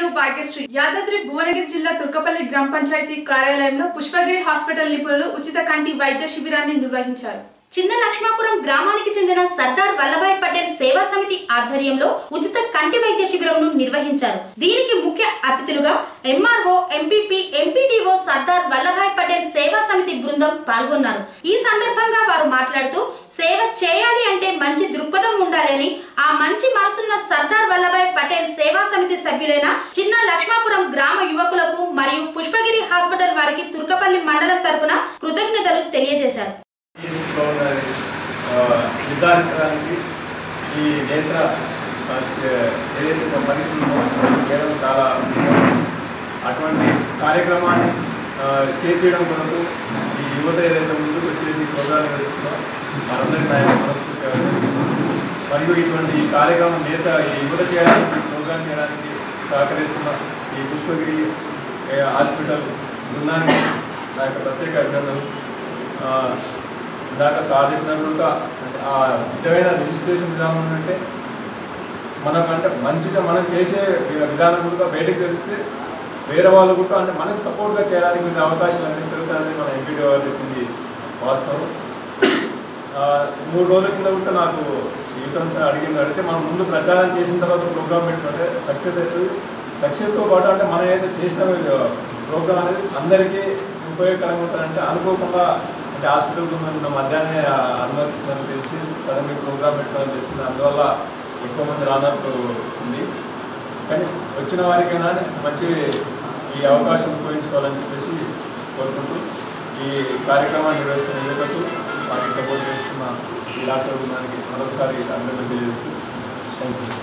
Video Bhagyashree Yadadri Bhuvanagiri జిల్లా తుర్కపల్లి గ్రామ పంచాయతీ కార్యాలయంలో పుష్పగిరి హాస్పిటల్ నిపుణులు ఉచిత కంటి వైద్య శిబిరాన్ని నిర్వహించారు చిన్న లక్ష్మాపురం గ్రామానికి చెందిన సర్దార్ వల్లభాయ్ పటేల్ సేవా సమితి ఆధ్వర్యంలో ఉచిత కంటి వైద్య శిబిరంను నిర్వహించారు దీనికి ముఖ్య అతిథులుగా MRO MPP MPDO Sardar Vallabhbhai Patel Seva Samiti బృందం పాల్గొన్నారు ఈ సందర్భంగా వారు మాట్లాడుతూ సేవ చేయాలి అంటే మంచి దృక్పథం ఉండాలని ఆ మంచి మనసున్న సర్దార్ వల్లభాయ్ పటేల్ సేవా సమితి సభ్యులైన చిన్న లక్ష్మాపురం గ్రామ యువకులకు మరియు పుష్పగిరి హాస్పిటల్ వారికి తుర్కపల్లి మండలం తరపున కృతజ్ఞతలు తెలియజేశారు తీసుకోవాలని నిర్ధారించడానికి ఈ నేత్ర ఆ, చే- ఏదైతే ఒక పరీక్ష ఉందో అది చేయడం చాలా ముఖ్యం. అటువంటి కార్యక్రమాన్ని ఆ, చేపించడం కొరకు ఈ యువత ఏదైతే ముందుకు వచ్చేసి ప్రోగ్రాం నిర్వహిస్తుందో మనందరికీ నా యొక్క మనస్ఫూర్తిగా అభినందిస్తున్నాను. మరియు ఇటువంటి ఈ కార్యక్రమం నేత ఈ యువత చేయడానికి ప్రోగ్రాం చేయడానికి సహకరిస్తున్న ఈ పుష్పగిరి ఏ, హాస్పిటల్ బృందానికి నా యొక్క ప్రత్యేక అభినందనలు ఆ, ఇందాక సార్ చెప్పినట్లుగా ఆ విధమైన రిజిస్ట్రేషన్ విధానం ఏంటంటే మనకంటే మంచిగా మనం చేసే వి- విధానం కూడా బయటకు తెలిస్తే వేరే వాళ్ళు కూడా అంటే మనకు సపోర్ట్గా చేయడానికి కొన్ని అవకాశాలు అన్నీ పెరుగుతాయని మన ఎంపీడీ గారు చెప్పింది వాస్తవం ఆ, మూడు రోజుల కింద కూడా నాకు యూటర్న్ సార్ అడిగింది అడిగితే మనం ముందు ప్రచారం చేసిన తర్వాత ప్రోగ్రామ్ పెట్టుకుంటే సక్సెస్ అవుతుంది సక్సెస్తో పాటు అంటే మనం ఏదైతే చేసిన ప్రోగ్రామ్ అనేది అందరికీ ఉపయోగకరంగా ఉంటుందంటే అనుకోకుండా అంటే హాస్పిటల్ ఉన్న మధ్యాహ్నం అనుమతిస్తున్నట్టు తెలిసి సడన్గా ప్రోగ్రామ్ పెట్టాలని తెలిసింది అందువల్ల ఎక్కువ మంది రానట్టు ఉంది కానీ వచ్చిన వారికైనా మంచి ఈ అవకాశం ఉపయోగించుకోవాలని చెప్పేసి కోరుకుంటూ ఈ కార్యక్రమాన్ని నిర్వహిస్తున్న యువతకు వారికి సపోర్ట్ చేస్తున్న ఈ రాష్ట్ర బృందానికి మరొకసారి అందరికీ తెలియజేస్తూ థ్యాంక్ యూ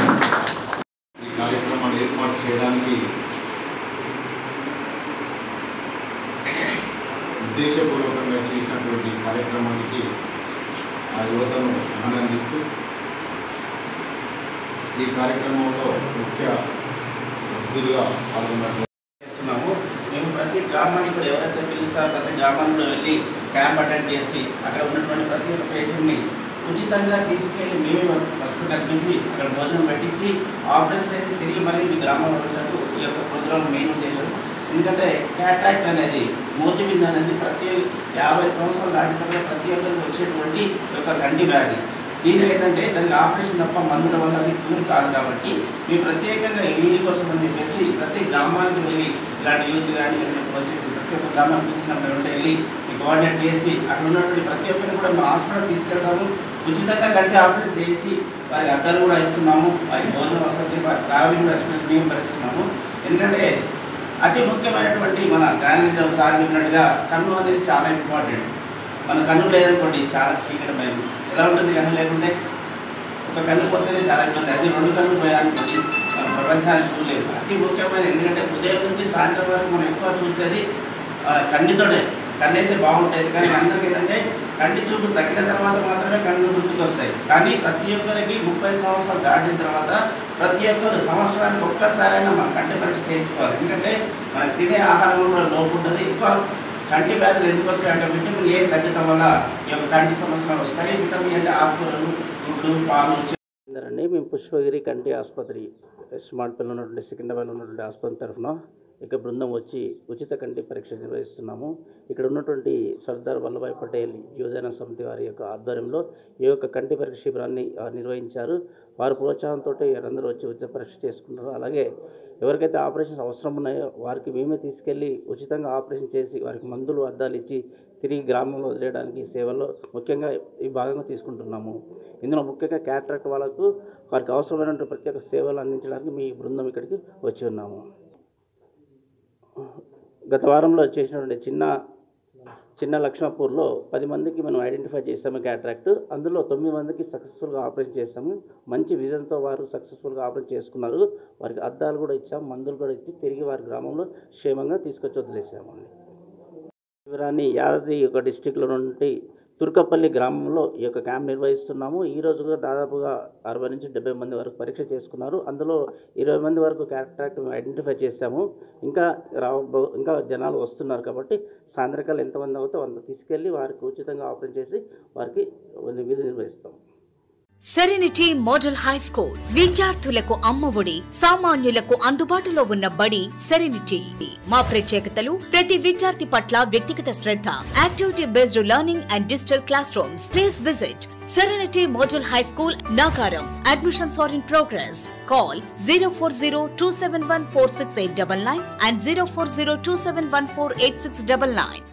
ఈ కార్యక్రమాన్ని ఏర్పాటు చేయడానికి ఉద్దేశపూర్వకంగా చేసినటువంటి ఈ కార్యక్రమానికి ఆ యువతను ఆనందిస్తూ ఈ కార్యక్రమంలో ముఖ్య అతిథులుగా పాల్గొన్నటువంటి చేస్తున్నాము మేము ప్రతి గ్రామానికి కూడా ఎవరైతే పిలుస్తారో ప్రతి గ్రామంలో వెళ్ళి క్యాంప్ అటెండ్ చేసి అక్కడ ఉన్నటువంటి ప్రతి ఒక్క పేషెంట్ని ఉచితంగా తీసుకెళ్ళి మేమే వసతి కల్పించి అక్కడ భోజనం పెట్టించి ఆపరేషన్ చేసి తిరిగి మళ్ళీ మీ గ్రామంలో వెళ్ళటకు ఈ యొక్క ప్రోగ్రామ్ మెయిన్ ఉద్దేశం ఎందుకంటే క్యాట్రాక్ట్ అనేది మోతిబిందు అనేది ప్రతి యాభై సంవత్సరాలు దాటిన తర్వాత ప్రతి ఒక్కరికి వచ్చేటువంటి ఒక కంటి వ్యాధి దీనికి ఏంటంటే దానికి ఆపరేషన్ తప్ప మందుల వల్ల అది క్యూర్ కాదు కాబట్టి మీ ప్రత్యేకంగా ఈ కోసం అని చెప్పేసి ప్రతి గ్రామానికి వెళ్ళి ఇలాంటి యూత్ కానీ వచ్చేసి ప్రతి ఒక్క గ్రామానికి ఇచ్చినప్పుడు ఉంటే వెళ్ళి ఈ కోఆర్డినేట్ చేసి అక్కడ ఉన్నటువంటి ప్రతి ఒక్కరిని కూడా మేము హాస్పిటల్ తీసుకెళ్తాము ఉచితంగా కంటి ఆపరేషన్ చేయించి వారికి అద్దాలు కూడా ఇస్తున్నాము వారికి భోజన వసతి వారి ట్రావెలింగ్ కూడా ఎక్స్పెన్స్ మేము భరిస్తున్నాము ఎందుకంటే అతి ముఖ్యమైనటువంటి మన గాంధీ సార్ చెప్పినట్టుగా కన్ను అనేది చాలా ఇంపార్టెంట్ మన కన్ను లేదనుకోండి చాలా చీకటమైన ఎలా ఉంటుంది కన్ను లేకుంటే ఒక కన్ను పోతేనే చాలా ఇబ్బంది అది రెండు కన్ను పోయాలనుకోండి మన ప్రపంచాన్ని చూడలేము అతి ముఖ్యమైనది ఎందుకంటే ఉదయం నుంచి సాయంత్రం వరకు మనం ఎక్కువ చూసేది ఆ, కన్నుతోనే కన్ను అయితే బాగుంటుంది కానీ అందరికీ ఏంటంటే కంటి చూపు తగ్గిన తర్వాత మాత్రమే కన్ను గుర్తుకొస్తాయి కానీ ప్రతి ఒక్కరికి ముప్పై సంవత్సరాలు దాటిన తర్వాత ప్రతి ఒక్కరు సంవత్సరానికి ఒక్కసారైనా మన కంటి పరీక్ష చేయించుకోవాలి ఎందుకంటే మనకు తినే ఆహారంలో కూడా లోపు ఉంటుంది ఎక్కువ కంటి వ్యాధులు ఎందుకు వస్తాయి అంటే విటమిన్ ఏ తగ్గటం వల్ల ఈ యొక్క కంటి సమస్యలు వస్తాయి విటమిన్ అంటే ఆకుకూరలు గుడ్లు పాలు అండి మేము పుష్పగిరి కంటి ఆసుపత్రి స్మార్ట్పల్లి ఉన్నటువంటి సికింద్రాబాద్లో ఉన్నటువంటి ఆసుపత్రి తరఫున ఇక బృందం వచ్చి ఉచిత కంటి పరీక్ష నిర్వహిస్తున్నాము ఇక్కడ ఉన్నటువంటి సర్దార్ వల్లభాయ్ పటేల్ యువజన సమితి వారి యొక్క ఆధ్వర్యంలో ఈ యొక్క కంటి పరీక్ష శిబిరాన్ని ఆ, నిర్వహించారు వారి ప్రోత్సాహంతో అందరూ వచ్చి ఉచిత పరీక్ష చేసుకున్నారు అలాగే ఎవరికైతే ఆపరేషన్స్ అవసరం ఉన్నాయో వారికి మేమే తీసుకెళ్ళి ఉచితంగా ఆపరేషన్ చేసి వారికి మందులు అద్దాలు ఇచ్చి తిరిగి గ్రామంలో వదిలేయడానికి ఈ సేవల్లో ముఖ్యంగా ఈ భాగంగా తీసుకుంటున్నాము ఇందులో ముఖ్యంగా క్యాట్రాక్ట్ వాళ్ళకు వారికి అవసరమైనటువంటి ప్రత్యేక సేవలు అందించడానికి మీ బృందం ఇక్కడికి వచ్చి ఉన్నాము గత వారంలో చేసినటువంటి చిన్న చిన్న లక్ష్మపూర్లో పది మందికి మనం ఐడెంటిఫై చేసాము క్యాట్రాక్ట్ అందులో తొమ్మిది మందికి సక్సెస్ఫుల్గా ఆపరేషన్ చేసాము మంచి విజన్తో వారు సక్సెస్ఫుల్గా ఆపరేషన్ చేసుకున్నారు వారికి అద్దాలు కూడా ఇచ్చాము మందులు కూడా ఇచ్చి తిరిగి వారి గ్రామంలో క్షేమంగా తీసుకొచ్చి వదిలేసామండి శిబిరాన్ని యాదాద్రి యొక్క డిస్టిక్లో నుండి తుర్కపల్లి గ్రామంలో ఈ యొక్క క్యాంప్ నిర్వహిస్తున్నాము ఈ రోజు కూడా దాదాపుగా అరవై నుంచి డెబ్బై మంది వరకు పరీక్ష చేసుకున్నారు అందులో ఇరవై మంది వరకు క్యాట్రాక్ట్ మేము ఐడెంటిఫై చేశాము ఇంకా రావ ఇంకా జనాలు వస్తున్నారు కాబట్టి సాయంత్రకాలం ఎంతమంది అవుతో అంత తీసుకెళ్ళి వారికి ఉచితంగా ఆపరేషన్ చేసి వారికి విధి నిర్వహిస్తాం సెరెనిటీ మోడల్ హై స్కూల్ విద్యార్థులకు అమ్మఒడి సామాన్యులకు అందుబాటులో ఉన్న బడి సెరెనిటీ మా ప్రత్యేకతలు ప్రతి విద్యార్థి పట్ల వ్యక్తిగత శ్రద్ధ activity based learning and digital classrooms please visit Serenity Model High School, Nagaram. Admissions are in progress. Call 040 and 040 271 48699